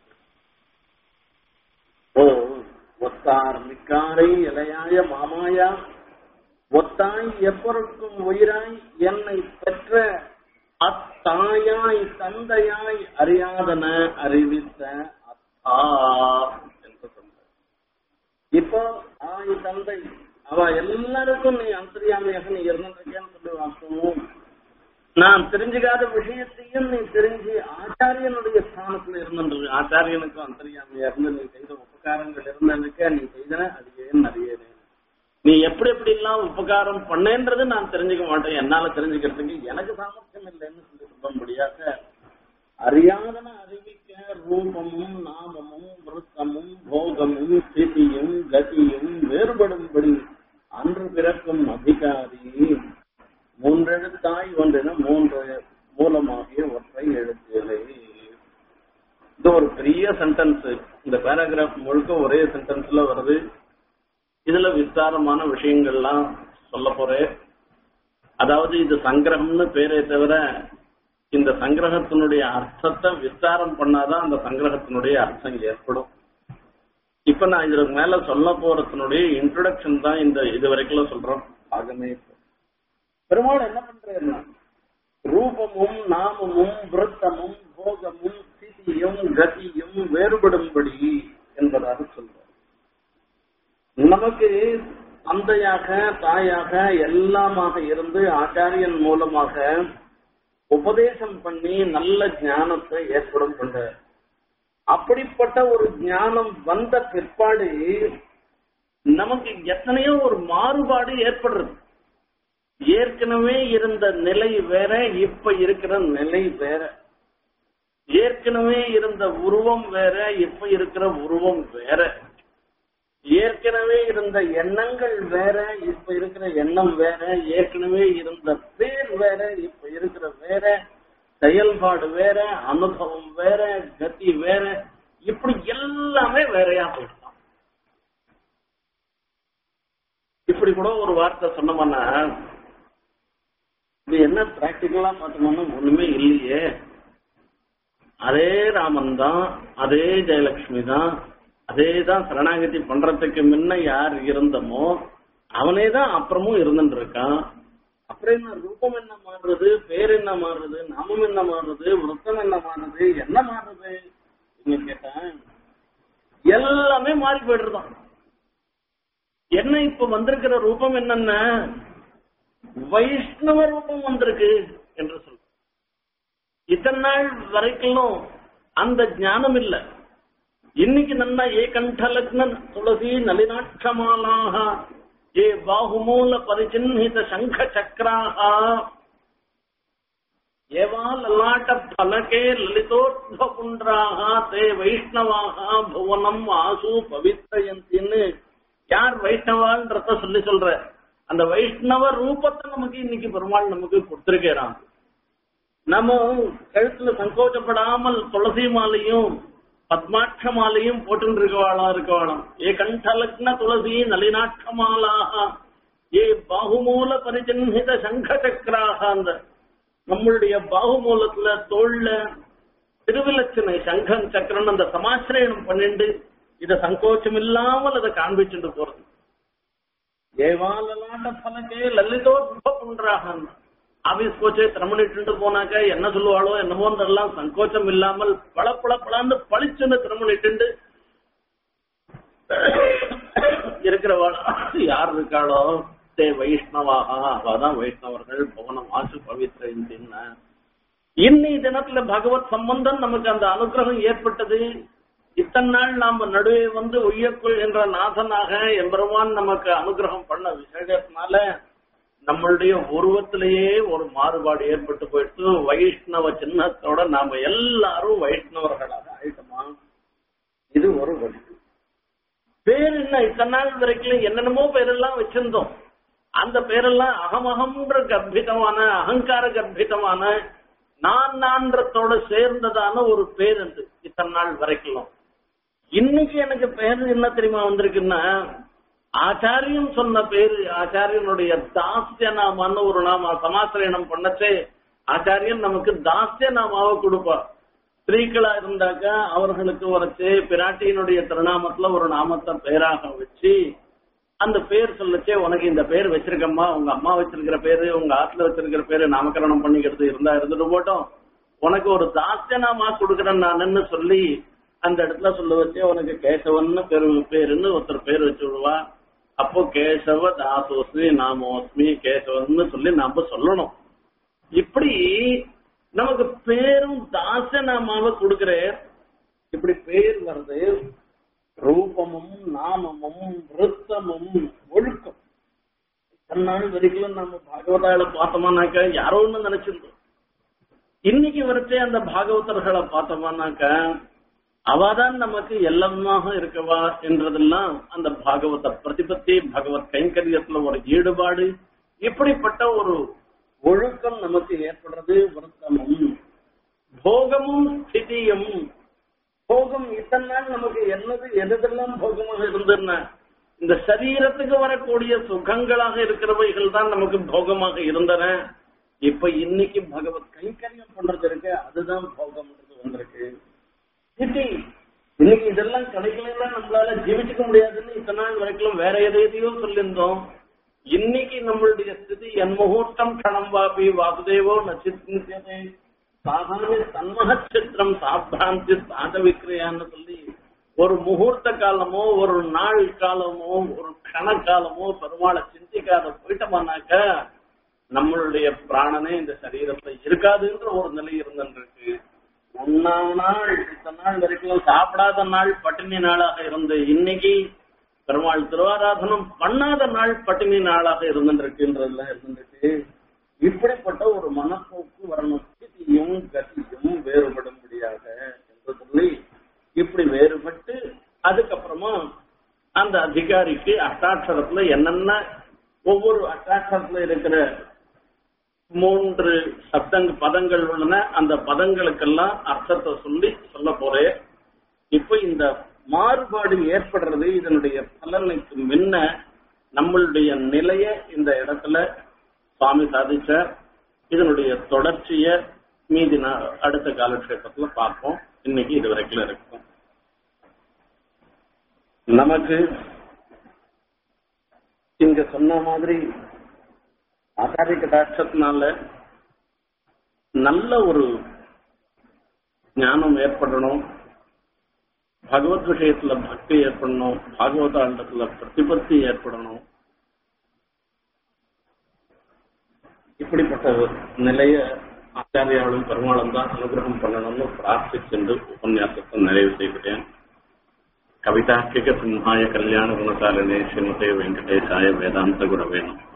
ஓ ஒத்தார் மிக்காரை இலையாய மாமாயா ஒத்தாய் எப்பொருட்கும் உயிராய் என்னை பெற்ற அத்தாயாய் தந்தையாய் அறியாதன அறிவித்த அத்தா என்று சொன்னார் இப்போ தாய் தந்தை அவ எல்லாருக்கும் நீ அந்தரியாமையாக நீ இருந்திருக்கேன்னு சொல்லி வாசமும் நான் தெரிஞ்சுக்காத விஷயத்தையும் நீ தெரிஞ்சு ஆச்சாரியனுடைய ஸ்தானத்துல இருந்துருக்கு ஆச்சாரியனுக்கும் அந்தரியாமையா இருந்து நீ செய்த உபகாரங்கள் இருந்ததுக்க நீ செய்தன அது ஏன் அறியறேன் நீ எப்படி எப்படி எல்லாம் உபகாரம் பண்ணேன்றது நான் தெரிஞ்சுக்க மாட்டேன் என்னால தெரிஞ்சுக்கிறதுக்கு எனக்கு சாமர்த்தியம் இல்லைன்னு சொல்லி சொல்ல முடியாத அறியாதன அறிவிக்க ரூபமும் நாமமும் விருத்தமும் போகமும் ஸ்திதியும் கதியும் வேறுபடும்படி அன்று பிறக்கும் அதிகாரி மூன்றெழுத்தாய் ஒன்றென மூன்று மூலமாகிய ஒற்றை எழுத்துகளை இது ஒரு பெரிய சென்டென்ஸ் இந்த பேராகிராஃப் முழுக்க ஒரே சென்டென்ஸ்ல வருது இதுல விஸ்தாரமான விஷயங்கள்லாம் சொல்ல போறேன் அதாவது இது சங்கிரகம்னு பேரே தவிர இந்த சங்கிரகத்தினுடைய அர்த்தத்தை விஸ்தாரம் பண்ணாதான் அந்த சங்கிரகத்தினுடைய அர்த்தம் ஏற்படும் இப்ப நான் இதுக்கு மேல சொல்ல போறதுனுடைய இன்ட்ரோடக்ஷன் தான் இந்த இது வரைக்கும் சொல்றோம் ஆகமே பெருமாள் என்ன பண்றாருன்னா ரூபமும் நாமமும் விருத்தமும் போகமும் ஸ்திதியும் கதியும் வேறுபடும்படி என்பதாக சொல்றார் நமக்கு தந்தையாக தாயாக எல்லாமாக இருந்து ஆச்சாரியன் மூலமாக உபதேசம் பண்ணி நல்ல ஞானத்தை ஏற்படும் பண்ற அப்படிப்பட்ட ஒரு ஞானம் வந்த பிற்பாடு நமக்கு எத்தனையோ ஒரு மாறுபாடு ஏற்படுறது ஏற்கனவே இருந்த நிலை வேற இப்ப இருக்கிற நிலை வேற ஏற்கனவே இருந்த உருவம் வேற இப்ப இருக்கிற உருவம் வேற ஏற்கனவே இருந்த எண்ணங்கள் வேற இப்ப இருக்கிற எண்ணம் வேற ஏற்கனவே இருந்த பேர் வேற இப்ப இருக்கிற வேற செயல்பாடு வேற அனுபவம் வேற கதி வேற இப்படி எல்லாமே வேறையா போயிடலாம் இப்படி கூட ஒரு வார்த்தை சொன்னோம்னா இது என்ன பிராக்டிக்கலா பார்த்தோம்னா ஒண்ணுமே இல்லையே அதே ராமன் தான் அதே ஜெயலட்சுமி தான் அதே தான் சரணாகதி பண்றதுக்கு முன்ன யார் இருந்தமோ அவனே தான் அப்புறமும் இருந்துட்டு இருக்கான் அப்புறம் என்ன ரூபம் என்ன மாறுறது பேர் என்ன மாறுறது நாமம் என்ன மாறுறது விருத்தம் என்ன மாறுறது என்ன மாறுறது நீங்க கேட்டேன் எல்லாமே மாறி போயிடுறதான் என்ன இப்ப வந்திருக்கிற ரூபம் என்னன்னா வைஷ்ணவ ரூபம் வந்திருக்கு என்று சொல்ற இத்தனை நாள் வரைக்கும் அந்த ஞானம் இல்ல இன்னைக்கு நன்னா ஏ கண்டலக்ன துளசி நளினாட்சமாலாக ஏ பாகுமூல பரிச்சின்னித சங்க சக்கராக ஏவா லலாட்ட பலகே லலிதோத்வ குன்றாக தே வைஷ்ணவாக புவனம் ஆசு பவித்ரயந்தின்னு யார் வைஷ்ணவான்றத சொல்லி சொல்ற அந்த வைஷ்ணவ ரூபத்தை நமக்கு இன்னைக்கு பெருமாள் நமக்கு கொடுத்திருக்கிறான் நம்ம கழுத்துல சங்கோச்சப்படாமல் துளசி மாலையும் பத்மாட்ச மாலையும் போட்டு இருக்கவாளா இருக்கவாளாம் ஏ கண்டலக்ன துளசி நளினாட்ச மாலாக ஏ பாகுமூல பரிச்சின்னித சங்க சக்கராக அந்த நம்மளுடைய பாகுமூலத்துல தோல்ல திருவிலட்சணை சங்கம் சக்கரம் அந்த சமாசிரயணம் பண்ணிண்டு இத சங்கோச்சம் இல்லாமல் அதை காண்பிச்சுட்டு போறது ஏவாலலாண்ட பலகே லலிதோத்ப பண்றாக ஆபீஸ் போச்சு திறமணிட்டு போனாக்க என்ன சொல்லுவாளோ என்னமோன்றெல்லாம் சங்கோச்சம் இல்லாமல் பள பள பளான்னு பளிச்சுன்னு திறமணிட்டு இருக்கிறவாள் யார் இருக்காளோ தே வைஷ்ணவாக அவதான் வைஷ்ணவர்கள் பவனம் ஆசு பவித்ர இந்தின்ன இன்னி தினத்துல பகவத் சம்பந்தம் நமக்கு அந்த அனுகிரகம் ஏற்பட்டது இத்தனை நாள் நாம நடுவே வந்து உய்யக்குள் என்ற நாதனாக எம்பெருமான் நமக்கு அனுகிரகம் பண்ண விசேஷத்தினால நம்மளுடைய உருவத்திலேயே ஒரு மாறுபாடு ஏற்பட்டு போயிட்டு வைஷ்ணவ சின்னத்தோட நாம எல்லாரும் வைஷ்ணவர்களாக ஆயிட்டோமா இது ஒரு வழி பேர் என்ன இத்தனை நாள் வரைக்கும் என்னென்னமோ பேரெல்லாம் வச்சிருந்தோம் அந்த பேரெல்லாம் அகமகம்ன்ற கர்ப்பிதமான அகங்கார கர்ப்பிதமான நான் நான்றத்தோட சேர்ந்ததான ஒரு பேர் அது இத்தனை நாள் வரைக்கும் இன்னைக்கு எனக்கு பேர் என்ன தெரியுமா வந்திருக்குன்னா ஆச்சாரியம் சொன்ன பேரு ஆச்சாரியனுடைய தாஸ்ய நாமான்னு ஒரு நாம சமாசிரயணம் பண்ணச்சே ஆச்சாரியன் நமக்கு தாஸ்ய நாமாவை கொடுப்பார் ஸ்திரீக்களா இருந்தாக்க அவர்களுக்கு வரைச்சு பிராட்டியினுடைய திருநாமத்துல ஒரு நாமத்தை பேராக வச்சு அந்த பேர் சொல்லச்சே உனக்கு இந்த பேர் வச்சிருக்கம்மா உங்க அம்மா வச்சிருக்கிற பேரு உங்க ஆத்துல வச்சிருக்கிற பேரு நாமகரணம் பண்ணிக்கிறது இருந்தா இருந்துட்டு போட்டோம் உனக்கு ஒரு தாஸ்யநாமா கொடுக்குறேன் நானுன்னு சொல்லி அந்த இடத்துல சொல்ல வச்சே உனக்கு கேசவன்னு பேரு பேருன்னு ஒருத்தர் பேர் வச்சு விடுவா அப்போ கேசவ தாசோஸ்மி நாமோஸ்மி கேசவன்னு சொல்லி நாம சொல்லணும் இப்படி நமக்கு பேரும் தாசநாமாவை கொடுக்கிற இப்படி பேர் வருது ரூபமும் நாமமும் விருத்தமும் ஒழுக்கம் தன்னாள் வரைக்கும் நம்ம பாகவதால பார்த்தோம்னாக்க யாரோ ஒண்ணு நினைச்சிருந்தோம் இன்னைக்கு வரைச்சே அந்த பாகவதர்களை பார்த்தோம்னாக்க அவாதான் நமக்கு எல்லாமாக இருக்கவா என்றதெல்லாம் அந்த பாகவத பிரதிபத்தி பகவத் கைங்கரியத்துல ஒரு ஈடுபாடு இப்படிப்பட்ட ஒரு ஒழுக்கம் நமக்கு ஏற்படுறது வருத்தமும் போகமும் ஸ்திதியும் போகம் இத்தனை நாள் நமக்கு என்னது எதெல்லாம் போகமாக இருந்ததுன்னா இந்த சரீரத்துக்கு வரக்கூடிய சுகங்களாக இருக்கிறவைகள் தான் நமக்கு போகமாக இருந்தன இப்ப இன்னைக்கு பகவத் கைங்கரியம் பண்றது இருக்கு அதுதான் போகம்ன்றது வந்திருக்கு ஸ்திதி இன்னைக்கு இதெல்லாம் கிடைக்கலன்னா நம்மளால ஜீவிச்சுக்க முடியாதுன்னு இத்தனை நாள் வரைக்கும் வேற எதையோ சொல்லியிருந்தோம் இன்னைக்கு நம்மளுடைய ஸ்திதி என் முகூர்த்தம் கணம் வாபி வாசுதேவோ நச்சித்தே சாதாரண தன்மகச்சித்திரம் சாப்பிராந்தி சாத விக்கிரியான்னு சொல்லி ஒரு முகூர்த்த காலமோ ஒரு நாள் காலமோ ஒரு கண காலமோ பெருமாளை சிந்திக்காத போயிட்டோம்னாக்க நம்மளுடைய பிராணனே இந்த சரீரத்துல இருக்காதுன்ற ஒரு நிலை இருந்துருக்கு ஒன்னாம் நாள் இத்தனை நாள் வரைக்கும் சாப்பிடாத நாள் பட்டினி நாளாக இருந்த இன்னைக்கு பெருமாள் திருவாராதனம் பண்ணாத நாள் பட்டினி நாளாக இருந்துருக்குன்றதுல இருந்துருக்கு இப்படிப்பட்ட ஒரு மனப்போக்கு வரணும் ஸ்திதியும் கதியும் வேறுபடும்படியாக என்று சொல்லி இப்படி வேறுபட்டு அதுக்கப்புறமா அந்த அதிகாரிக்கு அஷ்டாட்சரத்துல என்னென்ன ஒவ்வொரு அஷ்டாட்சரத்துல இருக்கிற மூன்று சப்தங்க பதங்கள் உள்ளன அந்த பதங்களுக்கெல்லாம் அர்த்தத்தை சொல்லி சொல்ல போறேன் இப்ப இந்த மாறுபாடு ஏற்படுறது இதனுடைய பலனுக்கு முன்ன நம்மளுடைய நிலைய இந்த இடத்துல சுவாமி சாதிச்சார் இதனுடைய தொடர்ச்சிய மீதி நா- அடுத்த காலக்ஷேபத்துல பார்ப்போம் இன்னைக்கு இது வரைக்கும் இருக்கும் நமக்கு இங்க சொன்ன மாதிரி ஆச்சாரிய கடாட்சத்தினால நல்ல ஒரு ஞானம் ஏற்படணும் பகவத் விஷயத்துல பக்தி ஏற்படணும் பாகவத ஆண்டத்துல பிரதிபத்தி ஏற்படணும் இப்படிப்பட்ட ஒரு நிலைய ஆச்சாரியாவும் பெருமாளும் தான் அனுகிரகம் பண்ணணும்னு பிரார்த்திச்சென்று உபன்யாசத்தை நிறைவு செய்கிறேன் கவிதாக்கிக சிம்ஹாய கல்யாண குணசாலினே ஸ்ரீமதே வெங்கடேசாய வேதாந்த குரவேணும்